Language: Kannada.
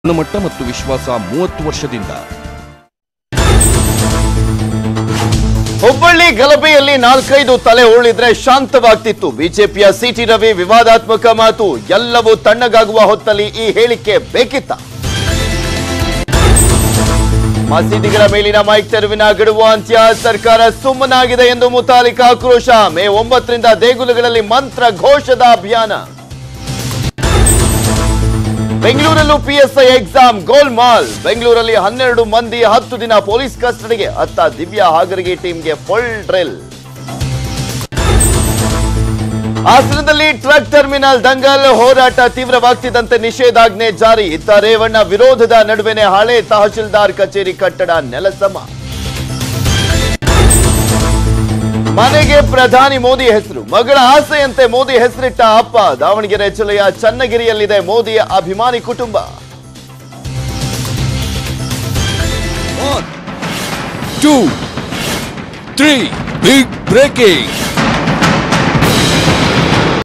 ಗುಣಮಟ್ಟ ಮತ್ತು ವಿಶ್ವಾಸ ಮೂವತ್ತು ವರ್ಷದಿಂದ ಹುಬ್ಬಳ್ಳಿ ಗಲಭೆಯಲ್ಲಿ ನಾಲ್ಕೈದು ತಲೆ ಉರುಳಿದ್ರೆ ಶಾಂತವಾಗ್ತಿತ್ತು ಬಿಜೆಪಿಯ ಸಿಟಿ ರವಿ ವಿವಾದಾತ್ಮಕ ಮಾತು ಎಲ್ಲವೂ ತಣ್ಣಗಾಗುವ ಹೊತ್ತಲ್ಲಿ ಈ ಹೇಳಿಕೆ ಬೇಕಿತ್ತ ಮಸೀದಿಗಳ ಮೇಲಿನ ಮೈಕ್ ತೆರವಿನ ಗಡುವು ಅಂತ್ಯ ಸರ್ಕಾರ ಸುಮ್ಮನಾಗಿದೆ ಎಂದು ಮುತಾಲಿಕ ಆಕ್ರೋಶ ಮೇ ಒಂಬತ್ತರಿಂದ ದೇಗುಲಗಳಲ್ಲಿ ಮಂತ್ರ ಘೋಷದ ಅಭಿಯಾನ ಬೆಂಗಳೂರಲ್ಲೂ ಪಿಎಸ್ಐ ಎಕ್ಸಾಮ್ ಗೋಲ್ಮಾಲ್ ಬೆಂಗಳೂರಲ್ಲಿ ಹನ್ನೆರಡು ಮಂದಿ ಹತ್ತು ದಿನ ಪೊಲೀಸ್ ಕಸ್ಟಡಿಗೆ ಅತ್ತ ದಿವ್ಯಾ ಹಾಗರಗಿ ಟೀಮ್ಗೆ ಫುಲ್ ಡ್ರಿಲ್ ಹಾಸನದಲ್ಲಿ ಟ್ರಕ್ ಟರ್ಮಿನಲ್ ದಂಗಲ್ ಹೋರಾಟ ತೀವ್ರವಾಗ್ತಿದ್ದಂತೆ ನಿಷೇಧಾಜ್ಞೆ ಜಾರಿ ಇತ್ತ ರೇವಣ್ಣ ವಿರೋಧದ ನಡುವೆನೆ ಹಳೆ ತಹಶೀಲ್ದಾರ್ ಕಚೇರಿ ಕಟ್ಟಡ ನೆಲಸಮ ಮನೆಗೆ ಪ್ರಧಾನಿ ಮೋದಿ ಹೆಸರು ಮಗಳ ಆಸೆಯಂತೆ ಮೋದಿ ಹೆಸರಿಟ್ಟ ಅಪ್ಪ ದಾವಣಗೆರೆ ಜಿಲ್ಲೆಯ ಚನ್ನಗಿರಿಯಲ್ಲಿದೆ ಮೋದಿಯ ಅಭಿಮಾನಿ ಕುಟುಂಬ one two three big breaking